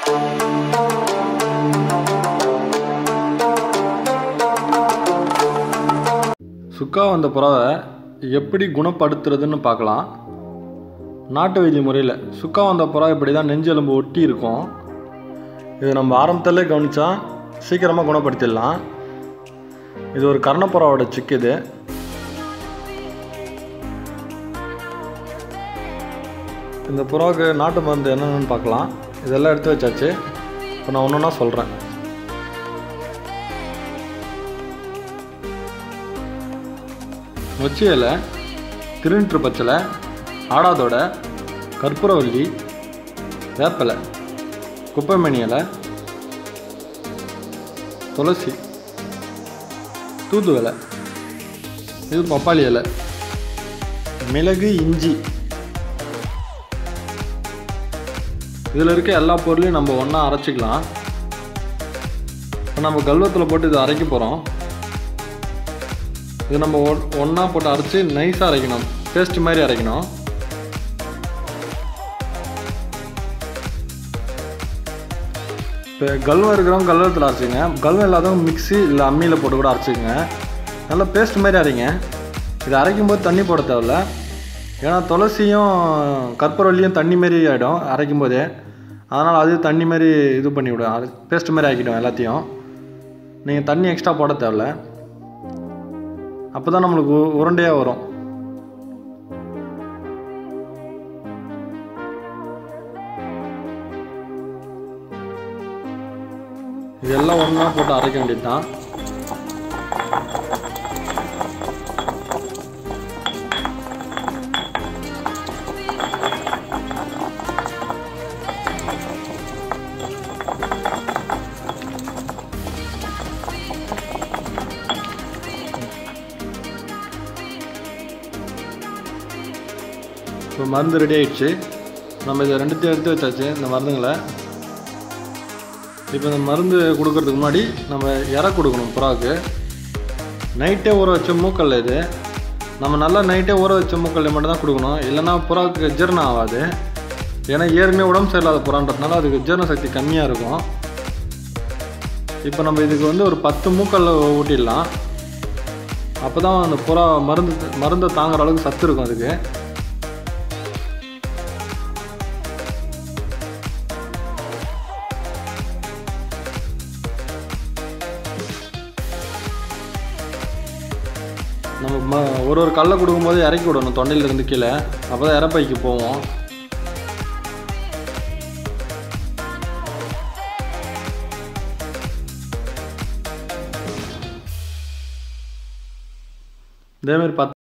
சுக்கா வந்த புறாவை எப்படி குணப்படுத்துறதுன்னு பார்க்கலாம் நாட்டு வைத்திய முறையில் சுக்கா வந்த புறா இப்படி தான் நெஞ்செலும்பு ஒட்டி இருக்கும் இது நம்ம ஆரம்பத்திலே கவனித்தா சீக்கிரமாக குணப்படுத்திடலாம் இது ஒரு கர்ணப்புறாவோட சிக்கு இது இந்த புறாவுக்கு நாட்டு மருந்து என்னென்னு பார்க்கலாம் இதெல்லாம் எடுத்து வச்சாச்சு இப்போ நான் ஒன்று ஒன்றா சொல்கிறேன் நொச்சி இலை திருநீற்று பச்சலை ஆடாதோட கற்பூரவல்லி வேப்பலை குப்பைமணி இலை துளசி தூதுவலை இது பப்பாளி இலை மிளகு இஞ்சி இதில் இருக்க எல்லா பொருளையும் நம்ம ஒன்றா அரைச்சிக்கலாம் இப்போ நம்ம கல்வத்தில் போட்டு இதை அரைக்க போகிறோம் இது நம்ம ஒன்றா போட்டு அரைச்சி நைஸாக அரைக்கணும் பேஸ்ட் மாதிரி அரைக்கணும் இப்போ கல்வம் இருக்கிறவங்க கல்வத்தில் அரைச்சிங்க கல்வம் இல்லாதவங்க மிக்ஸி இல்லை அம்மியில் போட்டு கூட அரைச்சிக்கங்க நல்லா பேஸ்ட் மாதிரி அரைங்க இது அரைக்கும் போது தண்ணி போட தேவையில்ல ஏன்னா துளசியும் கற்பூரவல்லியும் தண்ணி மாரி ஆகிடும் அரைக்கும் போதே அதனால் அது தண்ணி மாதிரி இது பண்ணி விடும் அது பேஸ்ட் மாதிரி ஆக்கிடும் எல்லாத்தையும் நீங்கள் தண்ணி எக்ஸ்ட்ரா போட தேவையில்ல அப்போ தான் நம்மளுக்கு உ- உருண்டையாக வரும் இதெல்லாம் ஒன்றா போட்டு அரைக்க வேண்டியது தான் இப்போ மருந்து ரெடி ஆயிடுச்சு நம்ம இதை ரெண்டுத்தையும் எடுத்து வச்சாச்சு இந்த மருந்துங்களை இப்போ இந்த மருந்து கொடுக்கறதுக்கு முன்னாடி நம்ம இறை கொடுக்கணும் புறாவுக்கு நைட்டே ஊற வச்ச மூக்கல்ல இது நம்ம நல்லா நைட்டே ஊற வச்ச மூக்கல்ல மட்டும் தான் கொடுக்கணும் இல்லைன்னா புறாவுக்கு ஜீரணம் ஆகாது ஏன்னா ஏற்கனவே உடம்பு சரியில்லாத புறான்றதுனால அதுக்கு ஜீரண சக்தி கம்மியாக இருக்கும் இப்போ நம்ம இதுக்கு வந்து ஒரு பத்து மூக்கல்ல ஊட்டிடலாம் அப்போ தான் அந்த புறா மருந்து மருந்தை தாங்குற அளவுக்கு சத்து இருக்கும் அதுக்கு நம்ம ம ஒரு ஒரு கல்லை கொடுக்கும்போது இறக்கி விடணும் தொண்டையில இருந்து கீழே அப்போ தான் இறப்பைக்கு போவோம் இதேமாரி பத்து